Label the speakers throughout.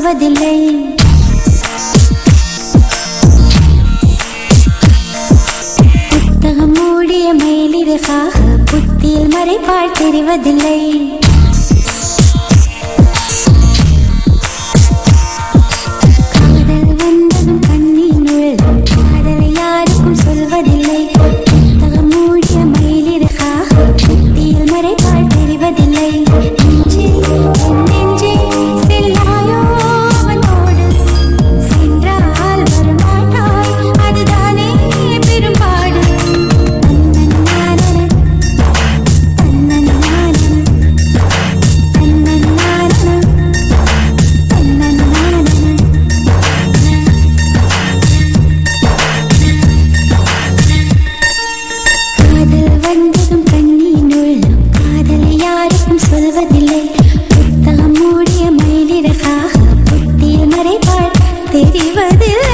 Speaker 1: சொல்வதில்லை புத்தகம் மூடிய மயிலிறகாக புத்தியில் மறைப்பால் தெரிவதில்லை காதல் வந்ததும் கண்ணின் உழலும் காதலை யாருக்கும் சொல்வதில்லை புத்தகம் மூடிய மயிலிறகாக புத்தியில் மறைப்பால் தெரிவதில்லை நெஞ்சே என் நெஞ்சே செல்லாயோ அவனோடு சென்றால் வரமாட்டாய் அதுதானே பெரும்பாடு தன்னன்னானன, தன்னன்னானன, தன்னன்னானன, தன்னன்னானன. காதல் வந்ததும் கண்ணின் உள்ளம் காதலை யாருக்கும் சொல்வதில்லை புத்தகம் மூடிய மயிலிறகாக புத்தியில் மறைப்பாள் தெரிவதில்லை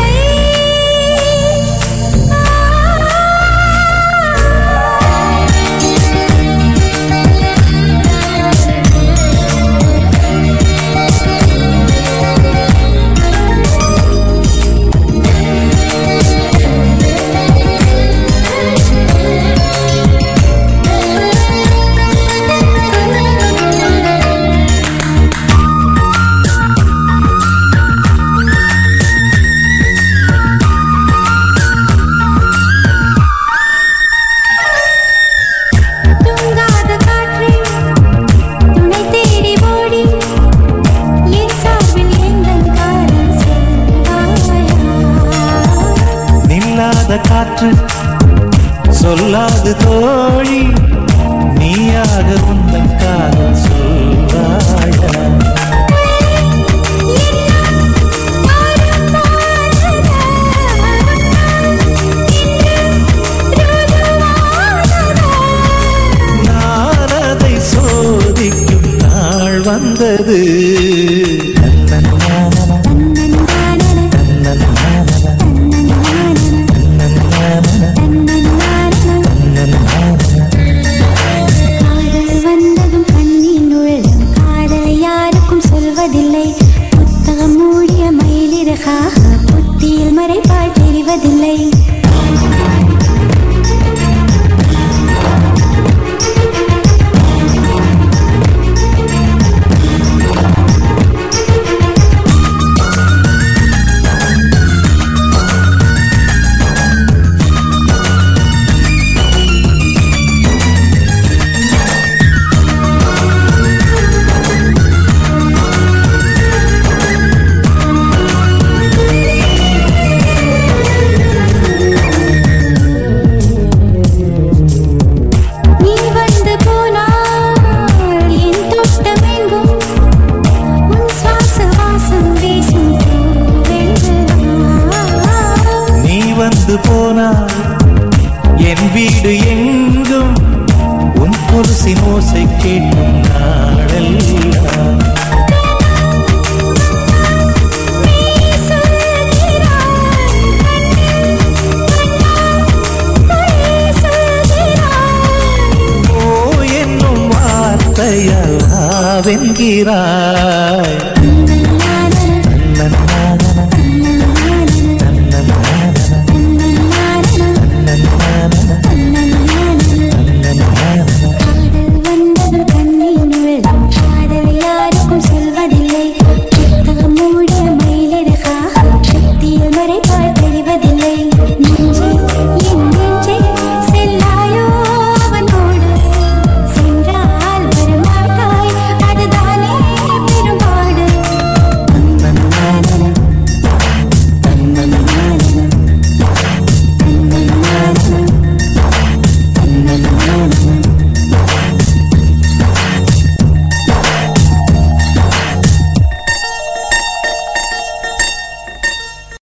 Speaker 1: தூங்காத காற்றே துணை தேடி ஓடி என் சார்பில் எங்கள் காலம் செல்வாயா
Speaker 2: நில்லாத காற்று சொல்லாது தோழி நீயாக உந்தன் காதல் சொல்வாயா நான் அதை சோதிக்கும் நாள் வந்தது தன்னன்னானன, தன்னன்னானன, தன்னன்னானன, தன்னன்னானன.
Speaker 1: காதல் வந்ததும் கண்ணின் உள்ளம் காதலை யாருக்கும் சொல்வதில்லை புத்தகம் மூடிய மயிலிறகாக புத்தியில் மறைப்பால் தெரிவதில்லை நீ வந்து போனால் என் தோட்டமெங்கும் உன் சுவாச வாசம் வீசும் பூவெல்லாம்.
Speaker 2: நீ வந்து போனால் என் வீடு எங்கும் உன் கொலுசின் ஓசை கேட்கும் நாடெல்லாம்
Speaker 1: நீ சொல்கிறாய் பொய் சொல்கிறாய்
Speaker 2: ஓ என்னும் வார்த்தையால் வென்கிறாய்